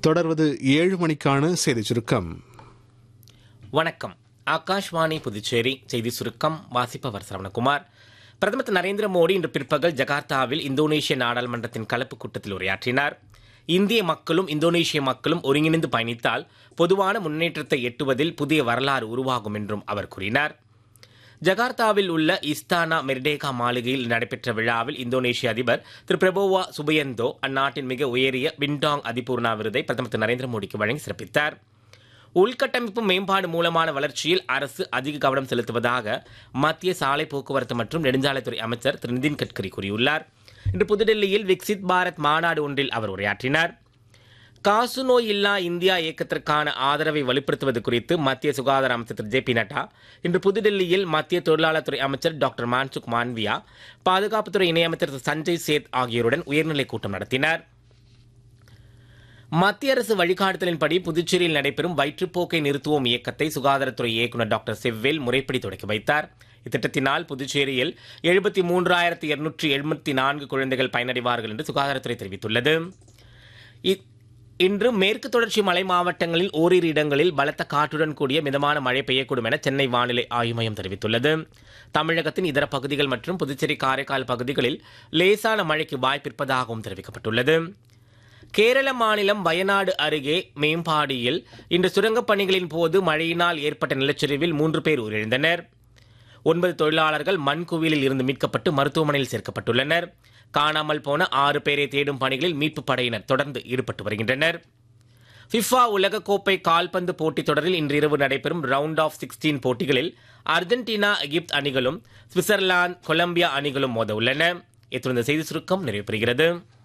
தொடர்வது ஏழு மணிக்கான செய்தி சுருக்கம் வணக்கம் ஆகாஷ்வாணி புதுச்சேரி செய்தி சுருக்கம் வாசிப்பவர் சரவணகுமார் பிரதமர் திரு நரேந்திர மோடி இன்று பிற்பகல் ஜகார்த்தாவில் இந்தோனேஷிய நாடாளுமன்றத்தின் கலப்பு கூட்டத்தில் உரையாற்றினார் இந்திய மக்களும் இந்தோனேஷிய மக்களும் ஒருங்கிணைந்து பயணித்தால் பொதுவான முன்னேற்றத்தை எட்டுவதில் புதிய வரலாறு உருவாகும் என்றும் அவர் கூறினார் ஜகார்த்தாவில் உள்ள இஸ்தானா மெர்டேகா மாளிகையில் நடைபெற்ற விழாவில் இந்தோனேஷிய அதிபர் திரு பிரபோவா சுபயந்தோ அந்நாட்டின் மிக உயரிய பின்டாங் அதிபூர்ணா விருதை பிரதமர் திரு நரேந்திர மோடிக்கு வழங்கி சிறப்பித்தார் உள்கட்டமைப்பு மேம்பாடு மூலமான வளர்ச்சியில் அரசு அதிக கவனம் செலுத்துவதாக மத்திய சாலை போக்குவரத்து மற்றும் நெடுஞ்சாலைத்துறை அமைச்சர் திரு நிதின் கட்கரி கூறியுள்ளார் இன்று புதுடெல்லியில் விக்சித் பாரத் மாநாடு ஒன்றில் அவர் உரையாற்றினார் காசநோய் இல்லா இந்தியா இயக்கத்திற்கான ஆதரவை வலுப்படுத்துவது குறித்து மத்திய சுகாதார அமைச்சர் திரு ஜே பி நட்டா இன்று புதுடெல்லியில் மத்திய தொழிலாளர் துறை அமைச்சர் டாக்டர் மான்சுக் மான்வியா பாதுகாப்புத்துறை இணையமைச்சர் திரு சஞ்சய் சேத் ஆகியோருடன் உயர்நிலைக் கூட்டம் நடத்தினார் மத்திய அரசு வழிகாட்டுதலின்படி புதுச்சேரியில் நடைபெறும் வயிற்றுப்போக்கை நிறுத்துவோம் இயக்கத்தை சுகாதாரத்துறை இயக்குநர் டாக்டர் செவ்வேல் முறைப்படி தொடக்கி வைத்தார் இத்திட்டத்தினால் புதுச்சேரியில் எழுபத்தி மூன்றாயிரத்தி இருநூற்றி எழுபத்தி நான்கு குழந்தைகள் பயனடைவார்கள் என்று சுகாதாரத்துறை தெரிவித்துள்ளது இ- இன்று மேற்கு தொடர்ச்சி மலை மாவட்டங்களில் ஓரிரு இடங்களில் பலத்த காற்றுடன் கூடிய மிதமான மழை பெய்யக்கூடும் என சென்னை வானிலை ஆய்வு மையம் தெரிவித்துள்ளது தமிழகத்தின் இதர பகுதிகள் மற்றும் புதுச்சேரி காரைக்கால் பகுதிகளில் லேசான மழைக்கு வாய்ப்பிருப்பதாகவும் தெரிவிக்கப்பட்டுள்ளது கேரள மாநிலம் வயநாடு அருகே மேம்பாடியில் இன்று சுரங்கப் பணிகளின் போது மழையினால் ஏற்பட்ட நிலச்சரிவில் மூன்று பேர் உயிரிழந்தனர் ஒன்பது தொழிலாளர்கள் மண் குவியலில் இருந்து மீட்கப்பட்டு மருத்துவமனையில் சேர்க்கப்பட்டுள்ளனர் காணாமல் போன ஆறு பேரை தேடும் பணிகளில் மீட்புப் படையினர் தொடர்ந்து ஈடுபட்டு வருகின்றனர் ஃபிஃபா உலகக்கோப்பை கால்பந்து போட்டித் தொடரில் இன்று இரவு நடைபெறும் ரவுண்ட் ஆஃப் சிக்ஸ்டீன் போட்டிகளில் அர்ஜென்டினா எகிப்து அணிகளும் சுவிட்சர்லாந்து கொலம்பியா அணிகளும் மோத உள்ளன இத்துடன் இந்த செய்தி சுருக்கம் நிறைவு பெறுகிறது